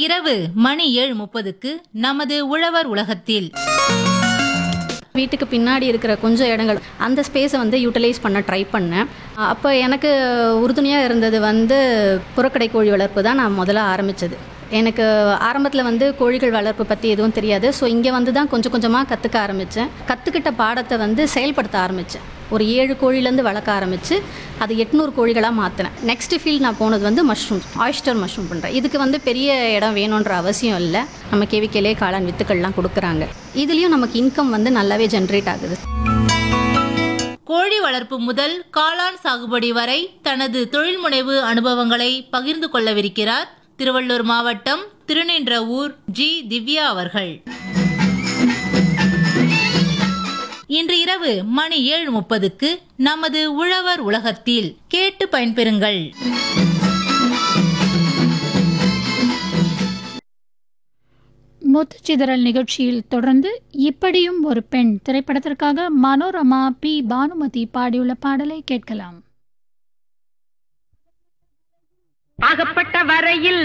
இரவு மணி ஏழு முப்பதுக்கு நமது உழவர் உலகத்தில் வீட்டுக்கு பின்னாடி இருக்கிற கொஞ்சம் இடங்கள் அந்த ஸ்பேஸை வந்து யூட்டிலைஸ் பண்ண ட்ரை பண்ணேன் அப்போ எனக்கு உறுதுணையாக இருந்தது வந்து புறக்கடை கோழி வளர்ப்பு தான் நான் முதல்ல ஆரம்பித்தது எனக்கு ஆரம்பத்தில் வந்து கோழிகள் வளர்ப்பு பற்றி எதுவும் தெரியாது ஸோ இங்கே வந்து தான் கொஞ்சம் கொஞ்சமாக கற்றுக்க ஆரம்பித்தேன் கற்றுக்கிட்ட பாடத்தை வந்து செயல்படுத்த ஆரம்பித்தேன் ஒரு ஏழு கோழிலேருந்து வளர்க்க ஆரம்பித்து அது எட்நூறு கோழிகளாக மாற்றினேன் நெக்ஸ்ட் ஃபீல்ட் நான் போனது வந்து மஷ்ரூம் ஆயிஸ்டர் மஷ்ரூம் பண்ணுறேன் இதுக்கு வந்து பெரிய இடம் வேணுன்ற அவசியம் இல்லை நம்ம கேவிக்கேலே காளான் வித்துக்கள்லாம் கொடுக்குறாங்க இதுலேயும் நமக்கு இன்கம் வந்து நல்லாவே ஜென்ரேட் ஆகுது கோழி வளர்ப்பு முதல் காளான் சாகுபடி வரை தனது தொழில்முனைவு அனுபவங்களை பகிர்ந்து கொள்ளவிருக்கிறார் திருவள்ளூர் மாவட்டம் திருநின்றவூர் ஜி திவ்யா அவர்கள் இன்று இரவு மணி ஏழு முப்பதுக்கு நமது உழவர் உலகத்தில் கேட்டு பயன்பெறுங்கள் முத்துச்சிதறல் நிகழ்ச்சியில் தொடர்ந்து இப்படியும் ஒரு பெண் திரைப்படத்திற்காக மனோரமா பி பானுமதி பாடியுள்ள பாடலை கேட்கலாம் ஆகப்பட்ட வரையில்